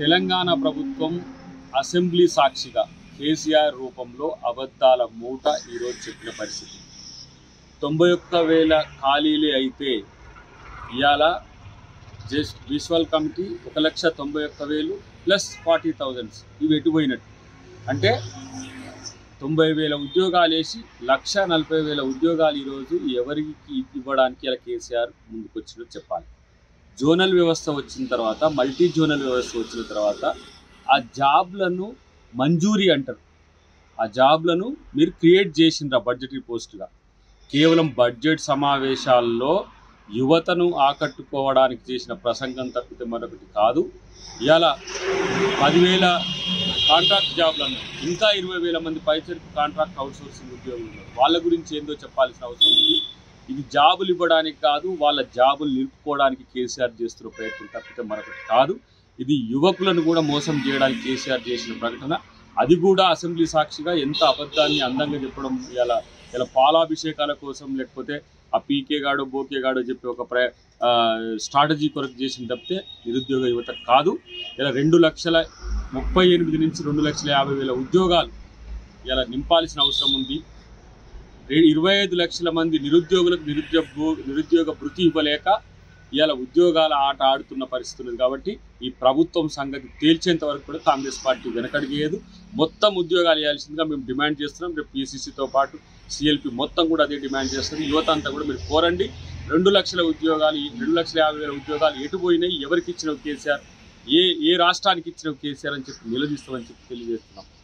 తెలంగాణ ప్రభుత్వం అసెంబ్లీ సాక్షిగా కేసీఆర్ రూపంలో అబద్ధాల మూట ఈరోజు చెప్పిన పరిస్థితి తొంభై ఒక్క వేల ఖాళీలే అయితే ఇవాళ జస్ట్ విజువల్ కమిటీ ఒక లక్ష తొంభై ఒక్క వేలు ప్లస్ ఫార్టీ థౌజండ్స్ ఇవి ఎటుపోయినట్టు అంటే తొంభై వేల ఉద్యోగాలు వేసి లక్ష నలభై వేల ఉద్యోగాలు ఈరోజు ఎవరికి ఇవ్వడానికి ఇలా కేసీఆర్ ముందుకు వచ్చినట్టు చెప్పాలి జోనల్ వ్యవస్థ వచ్చిన తర్వాత మల్టీ జోనల్ వ్యవస్థ వచ్చిన తర్వాత ఆ జాబ్లను మంజూరీ అంటారు ఆ జాబ్లను మీరు క్రియేట్ చేసిండ్రు ఆ బడ్జెటరీ పోస్టుగా కేవలం బడ్జెట్ సమావేశాల్లో యువతను ఆకట్టుకోవడానికి చేసిన ప్రసంగం తప్పితే మరొకటి కాదు ఇవాళ పదివేల కాంట్రాక్ట్ జాబ్లు అన్నారు ఇంకా ఇరవై వేల మంది పైచరికి కాంట్రాక్ట్ అవుట్సోర్సింగ్ ఉద్యోగులు ఉన్నారు వాళ్ళ గురించి ఏందో చెప్పాల్సిన అవసరం ఉంది ఇది జాబులు ఇవ్వడానికి కాదు వాళ్ళ జాబులు నిలుపుకోవడానికి కేసీఆర్ చేస్తున్న ప్రయత్నం తప్పితే మరొకటి కాదు ఇది యువకులను కూడా మోసం చేయడానికి కేసీఆర్ చేసిన ప్రకటన అది కూడా అసెంబ్లీ సాక్షిగా ఎంత అబద్ధాన్ని అందంగా చెప్పడం ఇలా ఇలా పాలాభిషేకాల కోసం లేకపోతే ఆ పీకే గాడు బోకే గాడు చెప్పి ఒక ప్ర స్ట్రాటజీ కొరకు చేసిన తప్పితే నిరుద్యోగ యువత కాదు ఇలా రెండు లక్షల ముప్పై ఎనిమిది నుంచి రెండు లక్షల యాభై వేల ఉద్యోగాలు ఇలా నింపాల్సిన అవసరం ఉంది రె- ఇరవై ఐదు లక్షల మంది నిరుద్యోగులకు నిరుద్యోగ భూ- నిరుద్యోగ భృతి ఇవ్వలేక ఇవాళ ఉద్యోగాల ఆట ఆడుతున్న పరిస్థితి ఉంది కాబట్టి ఈ ప్రభుత్వం సంగతి తేల్చేంత వరకు కూడా కాంగ్రెస్ పార్టీ వెనకడిగేయదు మొత్తం ఉద్యోగాలు ఇవ్వాల్సిందిగా మేము డిమాండ్ చేస్తున్నాం రేపు పీసీసీతో పాటు సిఎల్పి మొత్తం కూడా అదే డిమాండ్ చేస్తుంది యువత అంతా కూడా మీరు కోరండి రెండు లక్షల ఉద్యోగాలు ఈ రెండు లక్షల యాభై వేల ఉద్యోగాలు ఎటు పోయినాయి ఎవరికి ఇచ్చినవి కేసీఆర్ ఏ ఏ రాష్ట్రానికి ఇచ్చినవి కేసీఆర్ అని చెప్పి నిలదీస్తామని చెప్పి తెలియజేస్తున్నాం